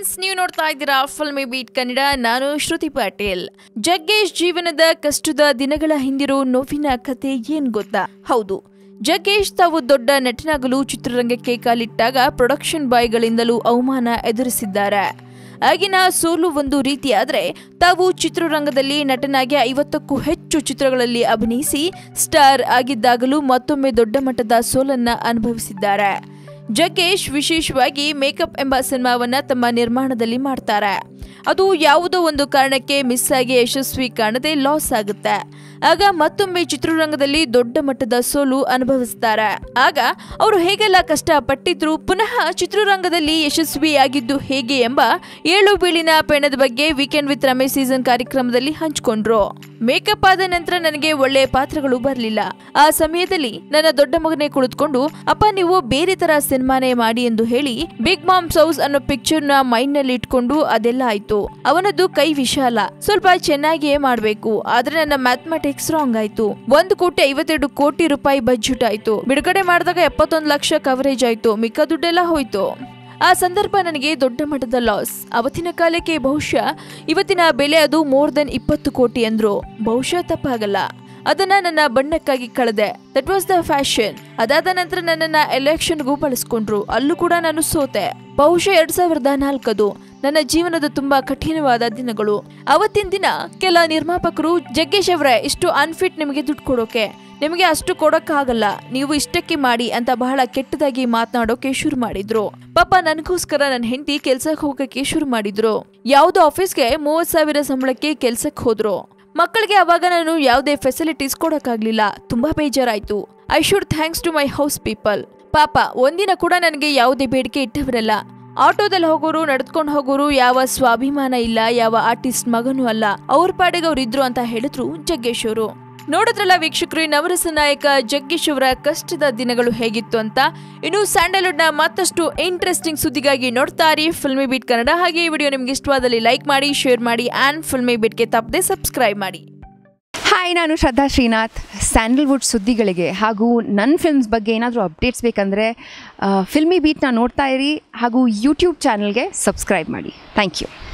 friends ನೀವು ನೋಡ್ತಾ ಇದ್ದೀರಾ ಫಿಲ್ಮಿ ಬೀಟ್ ಕನ್ನಡ ನಾನು ಶ್ರುತಿ ಪಾಟೀಲ್ ಜಗ್ಗೇಶ್ ಜೀವನದ ಕಷ್ಟದ ದಿನಗಳ ಹಿಂದಿರೋ ನೋವಿನ ಕತೆ ಏನ್ ಗೊತ್ತಾ ಹೌದು ಜಗ್ಗೇಶ್ ತಾವು ದೊಡ್ಡ ನಟನಾಗಲು ಚಿತ್ರರಂಗಕ್ಕೆ ಕಾಲಿಟ್ಟಾಗ ಪ್ರೊಡಕ್ಷನ್ ಬಾಯ್ಗಳಿಂದಲೂ ಅವಮಾನ ಎದುರಿಸಿದ್ದಾರೆ ಆಗಿನ ಸೋಲು ಒಂದು ರೀತಿಯಾದ್ರೆ ತಾವು ಚಿತ್ರರಂಗದಲ್ಲಿ ನಟನಾಗಿ ಐವತ್ತಕ್ಕೂ ಹೆಚ್ಚು ಚಿತ್ರಗಳಲ್ಲಿ ಅಭಿನಯಿಸಿ ಸ್ಟಾರ್ ಆಗಿದ್ದಾಗಲೂ ಮತ್ತೊಮ್ಮೆ ದೊಡ್ಡ ಮಟ್ಟದ ಸೋಲನ್ನ ಅನುಭವಿಸಿದ್ದಾರೆ ಜಗ್ಗೇಶ್ ವಿಶೇಷವಾಗಿ ಮೇಕಪ್ ಎಂಬ ಸಿನಿಮಾವನ್ನ ತಮ್ಮ ನಿರ್ಮಾಣದಲ್ಲಿ ಮಾಡ್ತಾರೆ ಅದು ಯಾವುದೋ ಒಂದು ಕಾರಣಕ್ಕೆ ಮಿಸ್ ಆಗಿ ಯಶಸ್ವಿ ಕಾಣದೆ ಲಾಸ್ ಆಗುತ್ತೆ ಆಗ ಮತ್ತೊಮ್ಮೆ ಚಿತ್ರರಂಗದಲ್ಲಿ ದೊಡ್ಡ ಮಟ್ಟದ ಸೋಲು ಅನುಭವಿಸ್ತಾರೆ ಆಗ ಅವರು ಹೇಗೆಲ್ಲ ಕಷ್ಟ ಪಟ್ಟಿದ್ರು ಪುನಃ ಚಿತ್ರರಂಗದಲ್ಲಿ ಯಶಸ್ವಿಯಾಗಿದ್ದು ಹೇಗೆ ಎಂಬ ಏಳು ಬೀಳಿನ ಪಯಣದ ಬಗ್ಗೆ ವೀಕೆಂಡ್ ವಿತ್ ರಮೇಶ್ ಸೀಸನ್ ಕಾರ್ಯಕ್ರಮದಲ್ಲಿ ಹಂಚಿಕೊಂಡ್ರು ಮೇಕಪ್ ಆದ ನಂತರ ನನಗೆ ಒಳ್ಳೆ ಪಾತ್ರಗಳು ಬರಲಿಲ್ಲ ಆ ಸಮಯದಲ್ಲಿ ನನ್ನ ದೊಡ್ಡ ಮಗನೇ ಕುಳಿತುಕೊಂಡು ಅಪ್ಪ ನೀವು ಬೇರೆ ತರ ಸಿನಿಮಾನೇ ಮಾಡಿ ಎಂದು ಹೇಳಿ ಬಿಗ್ ಮಾಮ್ಸ್ ಹೌಸ್ ಅನ್ನೋ ಪಿಕ್ಚರ್ ನ ಮೈಂಡ್ ನಲ್ಲಿ ಇಟ್ಕೊಂಡು ಅದೆಲ್ಲ ಆಯ್ತು ಅವನದ್ದು ಕೈ ವಿಶಾಲ ಸ್ವಲ್ಪ ಚೆನ್ನಾಗಿಯೇ ಮಾಡ್ಬೇಕು ಆದ್ರೆ ನನ್ನ ಮ್ಯಾಥಮೆಟಿಕ್ಸ್ ರಾಂಗ್ ಆಯ್ತು ಒಂದು ಕೋಟಿ ಐವತ್ತೆರಡು ಕೋಟಿ ರೂಪಾಯಿ ಬಜೆಟ್ ಆಯ್ತು ಬಿಡುಗಡೆ ಮಾಡಿದಾಗ ಎಪ್ಪತ್ತೊಂದು ಲಕ್ಷ ಕವರೇಜ್ ಆಯ್ತು ಮಿಕ್ಕ ದುಡ್ಡೆಲ್ಲ ಹೋಯ್ತು ಆ ಸಂದರ್ಭ ನನಗೆ ದೊಡ್ಡ ಮಟ್ಟದ ಲಾಸ್ ಅವತ್ತಿನ ಕಾಲಕ್ಕೆ ಬಹುಶಃ ಇವತ್ತಿನ ಬೆಲೆ ಅದು ಮೋರ್ ದೆನ್ ಇಪ್ಪತ್ತು ಕೋಟಿ ಅಂದ್ರು ಬಹುಶಃ ತಪ್ಪಾಗಲ್ಲ ಅದನ್ನ ನನ್ನ ಬಣ್ಣಕ್ಕಾಗಿ ಕಳೆದೆ ದಟ್ ವಾಸ್ ದ ಫ್ಯಾಷನ್ ಅದಾದ ನಂತರ ನನ್ನನ್ನ ಎಲೆಕ್ಷನ್ಗೂ ಬಳಸ್ಕೊಂಡ್ರು ಅಲ್ಲೂ ಕೂಡ ನಾನು ಸೋತೆ ಬಹುಶಃ ಎರಡ್ ಸಾವಿರದ ನಾಲ್ಕದು ನನ್ನ ಜೀವನದ ತುಂಬಾ ಕಠಿಣವಾದ ದಿನಗಳು ಅವತ್ತಿನ ದಿನ ಕೆಲ ನಿರ್ಮಾಪಕರು ಜಗ್ಗೇಶ್ ಅವರೇ ಇಷ್ಟು ಅನ್ಫಿಟ್ ನಿಮಗೆ ದುಡ್ಡು ಕೊಡೋಕೆ ನಿಮಗೆ ಅಷ್ಟು ಕೊಡಕ್ಕಾಗಲ್ಲ ನೀವು ಇಷ್ಟಕ್ಕೆ ಮಾಡಿ ಅಂತ ಬಹಳ ಕೆಟ್ಟದಾಗಿ ಮಾತನಾಡೋಕೆ ಶುರು ಮಾಡಿದ್ರು ಪಾಪ ನನಗೋಸ್ಕರ ನನ್ನ ಹೆಂಡತಿ ಕೆಲ್ಸಕ್ಕೆ ಹೋಗಕ್ಕೆ ಶುರು ಮಾಡಿದ್ರು ಯಾವುದೋ ಆಫೀಸ್ಗೆ ಮೂವತ್ ಸಾವಿರ ಸಂಬಳಕ್ಕೆ ಕೆಲ್ಸಕ್ಕೆ ಹೋದ್ರು ಮಕ್ಕಳಿಗೆ ಅವಾಗ ನಾನು ಯಾವುದೇ ಫೆಸಿಲಿಟೀಸ್ ಕೊಡಕ್ಕಾಗ್ಲಿಲ್ಲ ತುಂಬಾ ಬೇಜಾರಾಯ್ತು I should thanks to my house people ಪಾಪ ಒಂದಿನ ಕೂಡ ನನಗೆ ಯಾವುದೇ ಬೇಡಿಕೆ ಇಟ್ಟವರಲ್ಲ ಆಟೋದಲ್ಲಿ ಹೋಗೋರು ನಡ್ಕೊಂಡು ಹೋಗೋರು ಯಾವ ಸ್ವಾಭಿಮಾನ ಇಲ್ಲ ಯಾವ ಆರ್ಟಿಸ್ಟ್ ಮಗನೂ ಅಲ್ಲ ಅವ್ರ ಪಾಡಿಗೆ ಅವ್ರು ಇದ್ರು ಅಂತ ಹೇಳಿದ್ರು ಜಗ್ಗೇಶ್ ಅವರು ನೋಡಿದ್ರಲ್ಲ ವೀಕ್ಷಕರು ನವರಸ ನಾಯಕ ಜಗ್ಗೇಶ್ ಅವರ ಕಷ್ಟದ ದಿನಗಳು ಹೇಗಿತ್ತು ಅಂತ ಇನ್ನು ಸ್ಯಾಂಡಲ್ವುಡ್ ನ ಮತ್ತಷ್ಟು ಇಂಟ್ರೆಸ್ಟಿಂಗ್ ಸುದ್ದಿಗಾಗಿ ನೋಡ್ತಾ ಇರಿ ಫಿಲ್ಮಿ ಬೀಟ್ ಕನ್ನಡ ಹಾಗೆ ಈ ವಿಡಿಯೋ ನಿಮ್ಗೆ ಇಷ್ಟವಾದಲ್ಲಿ ಲೈಕ್ ಮಾಡಿ ಶೇರ್ ಮಾಡಿ ಆ್ಯಂಡ್ ಫಿಲ್ಮಿ ಬೀಟ್ಗೆ ತಪ್ಪದೆ ಸಬ್ಸ್ಕ್ರೈಬ್ ಮಾಡಿ ಹಾಯ್ ನಾನು ಶ್ರದ್ಧಾ ಶ್ರೀನಾಥ್ ಸ್ಯಾಂಡಲ್ವುಡ್ ಸುದ್ದಿಗಳಿಗೆ ಹಾಗೂ ನನ್ನ ಫಿಲ್ಮ್ಸ್ ಬಗ್ಗೆ ಏನಾದರೂ ಅಪ್ಡೇಟ್ಸ್ ಬೇಕಂದರೆ ಫಿಲ್ಮಿ ಬೀಟ್ನ ನೋಡ್ತಾ ಇರಿ ಹಾಗೂ ಯೂಟ್ಯೂಬ್ ಚಾನಲ್ಗೆ ಸಬ್ಸ್ಕ್ರೈಬ್ ಮಾಡಿ ಥ್ಯಾಂಕ್ ಯು